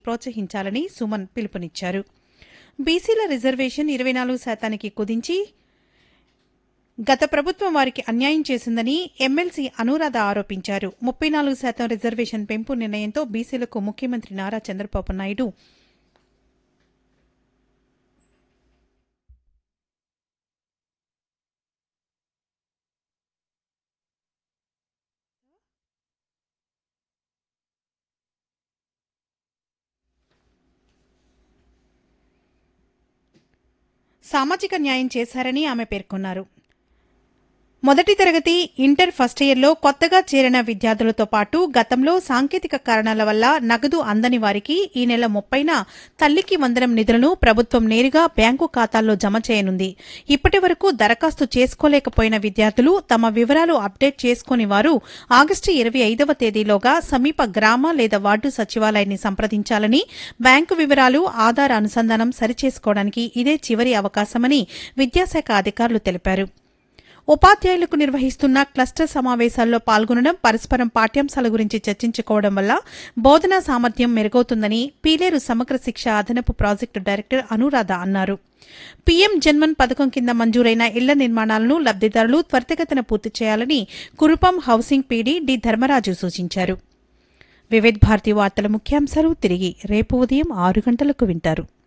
ప్రోత్సహించాలని సుమన్ పిలుపునిచ్చారు బీసీల రిజర్వేషన్ ఇరవై నాలుగు శాతానికి కుదించి గత ప్రభుత్వం వారికి అన్యాయం చేసిందని ఎమ్మెల్సీ అనురాధ ఆరోపించారు ముప్పై నాలుగు శాతం రిజర్వేషన్ పెంపు నిర్ణయంతో బీసీలకు ముఖ్యమంత్రి నారా చంద్రబాబు నాయుడు సామాజిక న్యాయం చేశారని ఆమె పేర్కొన్నారు మొదటి తరగతి ఇంటర్ ఫస్ట్ ఇయర్లో కొత్తగా చేరిన విద్యార్థులతో పాటు గతంలో సాంకేతిక కారణాల వల్ల నగదు అందని వారికి ఈ నెల ముప్పైన తల్లికి వందనం నిధులను ప్రభుత్వం నేరుగా బ్యాంకు ఖాతాల్లో జమ చేయనుంది ఇప్పటి వరకు దరఖాస్తు చేసుకోలేకపోయిన విద్యార్థులు తమ వివరాలు అప్డేట్ చేసుకోని వారు ఆగస్టు ఇరవై ఐదవ తేదీలోగా సమీప గ్రామ లేదా వార్డు సచివాలయాన్ని సంప్రదించాలని బ్యాంకు వివరాలు ఆధార్ అనుసంధానం సరిచేసుకోవడానికి ఇదే చివరి అవకాశమని విద్యాశాఖ అధికారులు తెలిపారు ఉపాధ్యాయులకు నిర్వహిస్తున్న క్లస్టర్ సమావేశాల్లో పాల్గొనడం పరస్పరం పాఠ్యాంశాల గురించి చర్చించుకోవడం వల్ల బోధనా సామర్థ్యం మెరుగవుతుందని పీలేరు సమగ్ర శిక్ష అదనపు ప్రాజెక్టు డైరెక్టర్ అనురాధ అన్నారు పీఎం జన్మన్ పథకం కింద మంజూరైన ఇళ్ల నిర్మాణాలను లబ్దిదారులు త్వరితగతిన పూర్తి చేయాలని Kurupam housing PD D Dharmaraju సూచించారు వివిధ్ భారతి వార్తల ముఖ్యాంశాలు తిరిగి రేపు ఉదయం ఆరు గంటలకు వింటారు